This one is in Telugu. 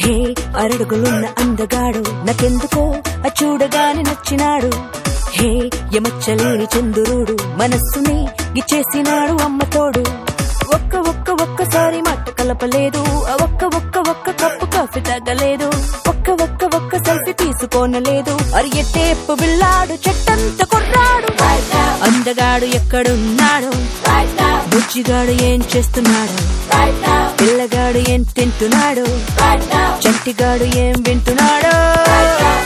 హే అరడుగులున్న అందగాడు నాకెందుకో ఆ చూడగానే నచ్చినాడు హే యమచ్చలేని చంద్రుడు మనస్సుని గిచ్చేసినాడు అమ్మతోడు ఒక్క ఒక్క ఒక్కసారి మాట కలపలేదు ఆ ఒక్క ఒక్క ఒక్క కప్పు కాఫీ తగ్గలేదు ఒక్క ఒక్క ఒక్క సెల్ఫీ తీసుకోనలేదు అరి ఎట్టేపు బిల్లాడు చెట్టంత కొర్రాడు అందగాడు ఎక్కడున్నాడు బుజ్జిగాడు ఏం చేస్తున్నాడు పిల్లగాడు ఏం తింటున్నాడు చంటిగాడు ఏం వింటున్నాడు